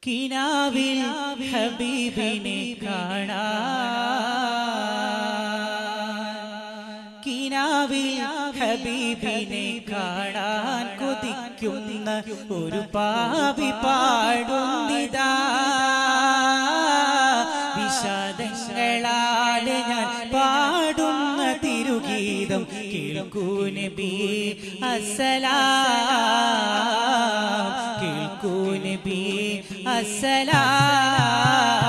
കിനാവിൽ ഹബീബിനെ കാണാൻ കിനാവിൽ ഹബീബിനെ കാണാൻ കൊതിക്കുന്ന ഒരു പാവി പാടുന്നിതാ വിഷാദങ്ങളാൽ ഞാൻ പാടുന്ന തിരുഗീതം കേൾക്കൂ നബി അസലാം കേൾക്കൂ നബി അസലാം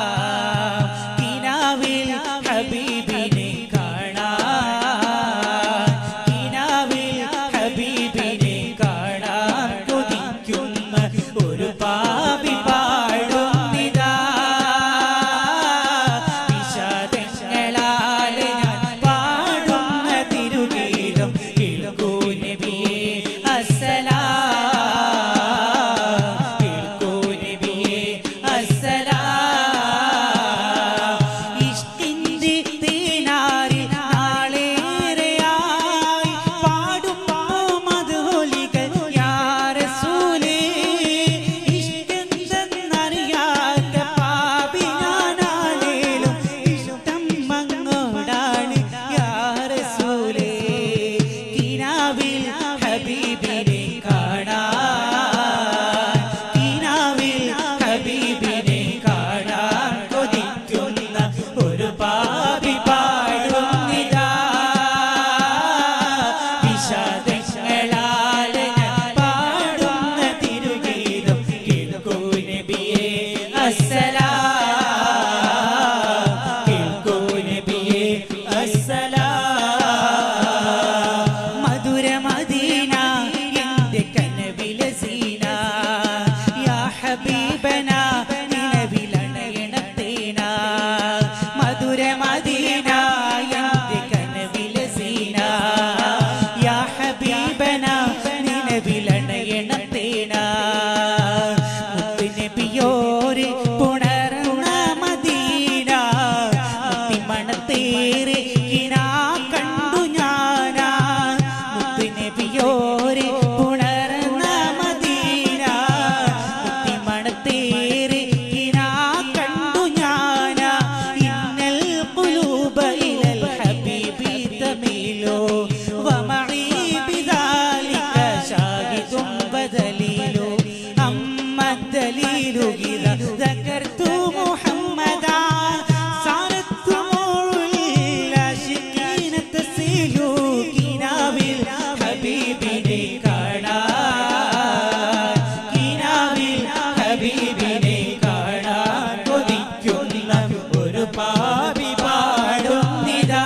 കിനാവിൽ ഹബീബിനെ കാണാൻ കിനാവിൽ ഹബീബിനെ കാണാൻ കൊതിക്കുന്ന ഒരു പാപി പാടുന്നിതാ വിഷാദങ്ങളാൽ ഞാൻ പാടുന്ന തിരുഗീതം കേൾക്കൂ നബിയേ അസ്സലാം കേൾക്കൂ നബിയേ അസ്സലാം ഇഷ്കിന്റെ തേനാരിൽ നാളേറെയായി പാടും മധുഹോലികൾ യാ റസൂലേ ഇഷ്കെന്തെന്നറിയാത്ത പാപി ഞാനാണേലും ഇഷ്ടം അങ്ങോടാണ് യാ റസൂലേ കിനാവിൽ ഹബീബിനെ കാണാൻ കിനാവിൽ ഹബീബിനെ കാണാൻ കൊതിക്കുന്ന ഒരു പാപി പാടുന്നിതാ വിഷാദങ്ങളാൽ ഞാൻ പാടുന്ന തിരുഗീതം കേൾക്കൂ നബിയേ അസ്സലാം കേൾക്കൂ നബിയേ അസ്സലാം മധുര മദീന എന്റെ കനവിലെ സീന യാ ഹബീബന നിലവിലണയണത്തേന മധുര മദീന എന്റെ കനവിലെ സീന യാ ഹബീബന നിലവിലണയണത്തേന മുത്തുനബിയോരെ പുണർന്ന മദീന മുത്തിമണത്തേറെ കിനാ കണ്ടു ഞാനാ മുത്തുനബിയോരെ പുണർന്ന മദീന മുത്തിമണത്തേറെ കിനാ കണ്ടു ഞാനാ ഇന്നൽ ഖുലൂബ ഇലൽ ഹബീബി തമീലു വമഈ ബിദാലിക ഷാഹിദും ബദലീലു അമ്മ الدليل إذا ذكرت محمدا صارت دموع العاشقين تسيل കിനാവിൽ ഹബീബിനെ കാണാൻ കിനാവിൽ ഹബീബിനെ കാണാൻ കൊതിക്കുന്ന ഒരു പാപി പാടുന്നിതാ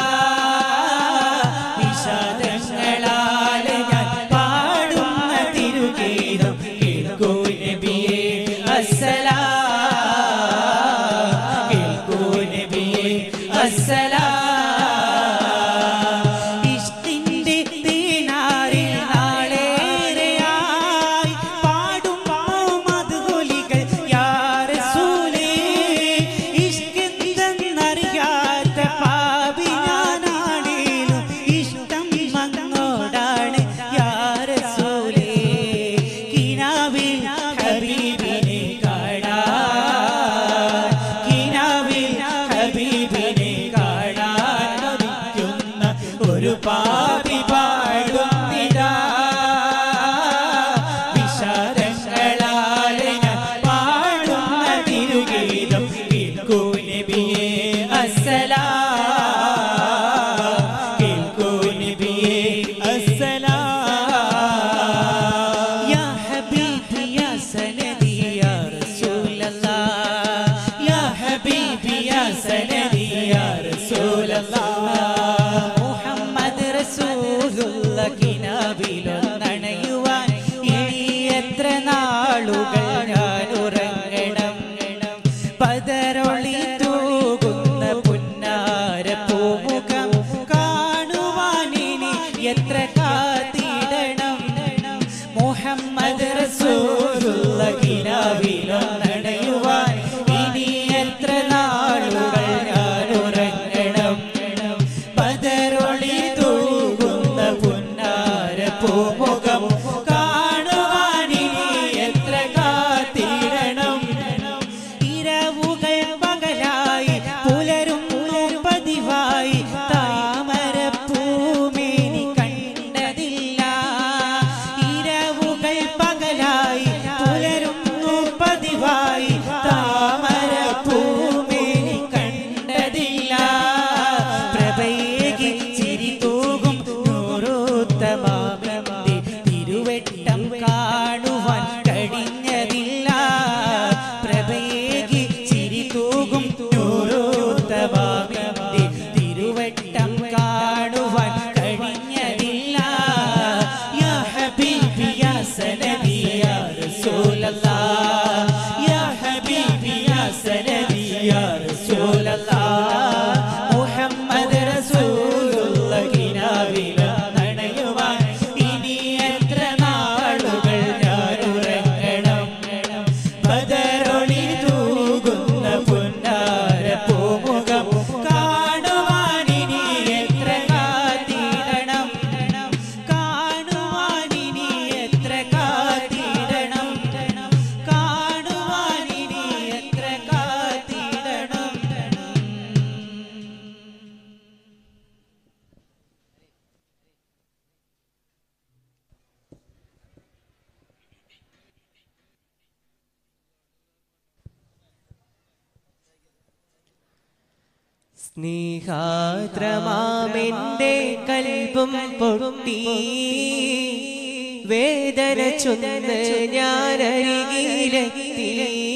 വിഷാദങ്ങളാൽ ഞാൻ പാടുന്ന തിരുഗീതം കേൾക്കൂ നബിയേ അസ്സലാം കേൾക്കൂ നബിയേ അസ്സലാം ഇഷ്കിന്റെ തേനാരിൽ നാളേറെയായി പാടും മധുഹോലികൾ യാ റസൂലേ ഇഷ്കെന്തെന്നറിയാത്ത പാപി ഞാനാണേലും ഇഷ്ടം അങ്ങോടാണ് യാ റസൂലേ കിനാവിൽ ഹബീബിനെ കാണാൻ കിനാവിൽ ഹബീബിനെ കാണാൻ കൊതിക്കുന്ന ഒരു പാപി പാടുന്നിതാ വിഷാദങ്ങളാൽ ഞാൻ പാടുന്ന തിരുഗീതം കേൾക്കൂ നബിയേ അസ്സലാം കേൾക്കൂ നബിയേ അസ്സലാം യാ ഹബീബി യാ സനദി യാ റസൂലല്ലാഹ് യാ ഹബീബി യാ സനദി യാ റസൂലല്ലാഹ് മുഹമ്മദ് റസൂലുള്ള കിനാവിലൊന്നണയുവാൻ ഇനി എത്ര നാളുകൾ ഞാൻ ഉറങ്ങണം പതരൊളി തൂകുന്ന പുന്നാര പൂമുഖം കാണുവാൻ ഇനി എത്ര കാത്തിടണം മുഹമ്മദ് റസൂലുള്ള കിനാവിലൊന്നണയുവാൻ ഇനി എത്ര നാളുകൾ ഞാൻ ഉറങ്ങണം പതരൊളി തൂകുന്ന പുന്നാര പൂമുഖം കാണുവാൻ ഇനി എത്ര കാത്തിടണം സ്നേഹാദ്രമാമെന്റെ കൽബും പൊട്ടി വേദന ചൊന്ന് ഞാൻ അരികിലെത്തി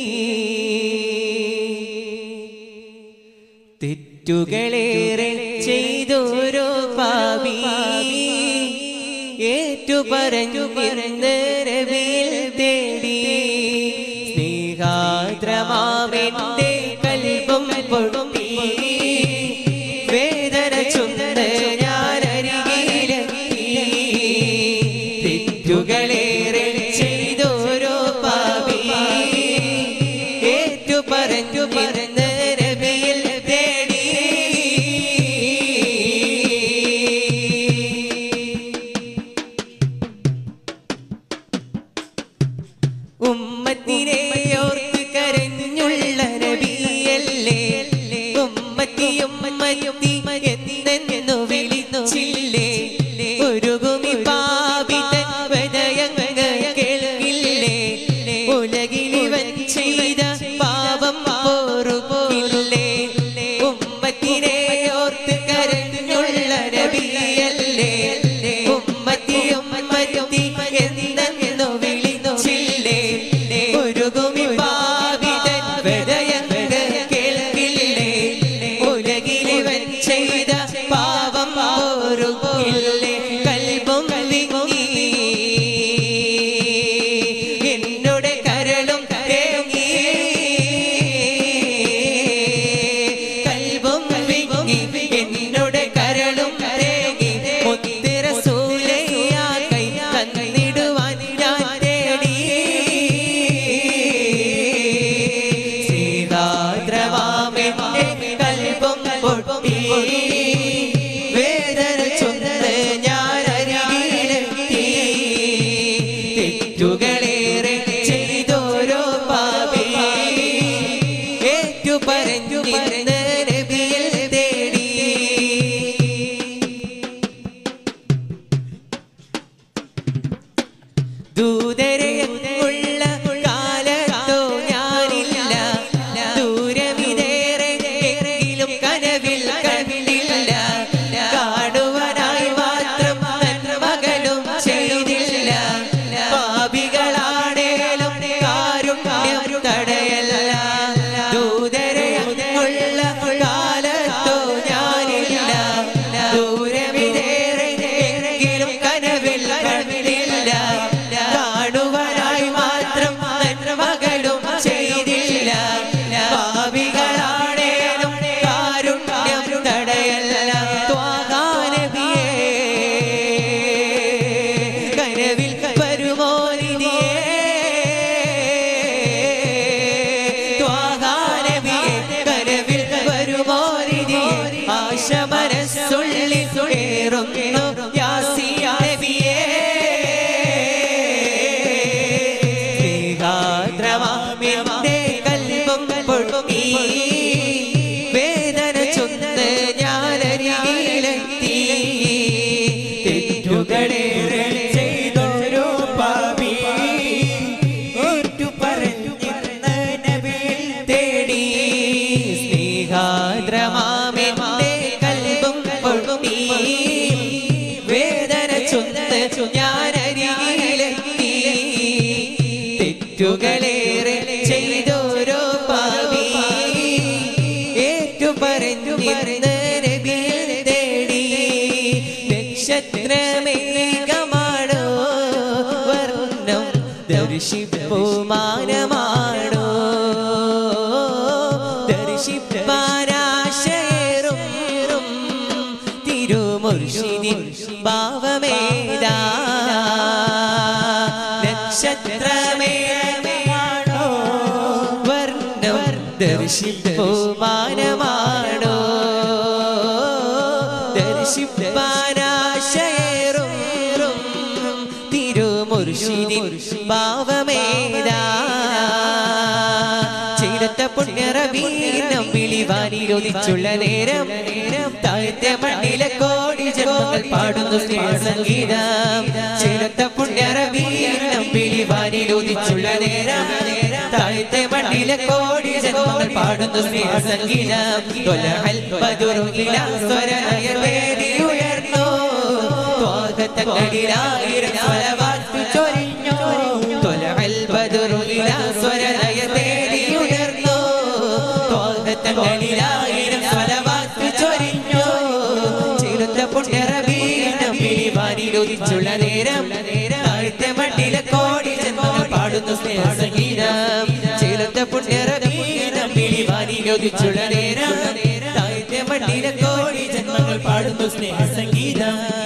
തെറ്റുകളേറെ ചെയ്തൊരു പാപി ഏറ്റു പറഞ്ഞു പിറന്നരവിൽ തേടി സ്നേഹാദ്രമാമെന്റെ കൽബും പൊട്ടി വേദന ചൊന്ന് ഞാൻ അരികിലെത്തി തെറ്റുകളേറെ ചെയ്തൊരു പാപി ഏറ്റു പറഞ്ഞു പിറന്നരവിൽ തേടി ഉമ്മത്തിനെ ഓർത്ത് കരഞ്ഞുള്ള നബിയല്ലേ ഉമ്മത്തിയും മരുത്തി എന്നെന്നു വിളിച്ചില്ലേ ഒരുകുമി പാപിതൻ ഹൃദയങ്ങൾ കേൾക്കില്ലേ ഉലകിലിവൻ ചെയ്ത പാപം പോറുപോയില്ലേ ഉമ്മത്തിനെ ഓർത്ത് കരഞ്ഞുള്ള നബിയല്ലേ ഉമ്മത്തിയും മരുത്തി എന്നെന്നു വിളിച്ചില്ലേ ഒരുകുമി പാപിതൻ ഹൃദയങ്ങൾ കേൾക്കില്ലേ ഉലകിലിവൻ ചെയ്ത പാപം പോറുപോയില്ലേ കൽബും വിങ്ങി എന്നോട് കരളും തേങ്ങി കൽബും വിങ്ങി എന്നോട് കരളും തേങ്ങി മുത്തിര സൂലയാ കൈ തന്നിടുവാൻ ഞാൻ തേടി ശ്രീരാദ്രവാമെന്റെ കൽബും പൊട്ടി വേദന ചൊന്ന് ഞാൻ അരികിലെത്തി തെറ്റുകളേറെ ചെയ്തോരോ പാപി ഏറ്റു പറഞ്ഞു ഇന്ന് നബിയിൽ തേടി ദൂതരയുള്ള കാലത്തോ ഞാനില്ല ദൂരമിതേറെ എങ്കിലും കനവിൽ കണ്ടില്ല കാണുവാനായി മാത്രം നന്മകളും ചെയ്തില്ല പാപികളാണേലും കാരുണ്യം തടയല്ല ദൂതരയുള്ള കാലത്തോ ഞാനില്ല ദൂരമിതേറെ എങ്കിലും കനവിൽ കണ്ടില്ല കാണുവാനായി മാത്രം നന്മകളും ചെയ്തില്ല പാപികളാണേലും കാരുണ്യം തടയല്ല ത്വാഹാനബിയേ കനവിൽ വരുമോ നിധിയേ ത്വാഹാനബിയേ കനവിൽ വരുമോ നിധിയേ ആശ മനസ്സുള്ളിൽ ഏറുന്നു യാസിയാ നബിയേ സ്നേഹാദ്രമാമെന്റെ കൽബും പൊട്ടി വേദന ചൊന്ന് ഞാൻ അരികിലെത്തി തെറ്റുകളേറെ ചെയ്തൊരു പാപി ഒറ്റു പറഞ്ഞു നബിയിൽ തേടി സ്നേഹാദ്രമാമെന്റെ കൽബും പൊട്ടി വേദന ചൊന്ന് ഞാൻ അരികിലെത്തി തെറ്റുകളേറെ ചെയ്തോരോ പാപി ഏറ്റു പറഞ്ഞു ഇന്ന് നബിയിൽ തേടി നക്ഷത്രമേകമാണോ വർണ്ണം ദർശിപ്പുമാനമാണോ ദർശിപ്പാനാശയേറും തിരുമുർഷിദിൻ ഭാവമേതാ നക്ഷത്രമേകമാണോ വർണ്ണം ദർശിപ്പുമാനമാണോ ദർശിപ്പാനാശയേറും തിരുമുർഷിദിൻ ഭാവമേതാ ചെയ്തത്ത പുണ്യറബി പുണ്യറബീനം വിളിവാനിലൊതിച്ചുള്ള നേരം താഴത്തെ മണ്ണിലെ കോടി ജന്മങ്ങൾ പാടുന്നു സ്നേഹസംഗീതം ചിലത്ത പുണ്യറബീനം വിളിവാനിലൊതിച്ചുള്ള നേരം താഴത്തെ മണ്ണിലെ കോടി ജന്മങ്ങൾ പാടുന്നു സ്നേഹസംഗീതം തൊലഹൽ ബദുറു ഇലാ സ്വരലയ വേദി ഉയർന്നു സ്വാഗതങ്ങളിലായിരം സ്വലവാത്തു ചൊരിഞ്ഞു തൊലഹൽ ബദുറു ഇലാ സ്വരലയ തേടി ഉയർന്നു സ്വാഗതങ്ങളിലായിരം സ്വലവാത്തു ചൊരിഞ്ഞു ചിരുത്ത പുണ്യറബീനം പിടിവാനിലൊതിച്ചുള്ള നേരം താഴത്തെ മണ്ണിലെ കോടി ജന്മങ്ങൾ പാടുന്നു സ്നേഹസംഗീതം ചിരുത്ത പുണ്യറബീനം പിടിവാനിലൊതിച്ചുള്ള നേരം താഴത്തെ മണ്ണിലെ കോടി ജന്മങ്ങൾ പാടുന്നു സ്നേഹസംഗീതം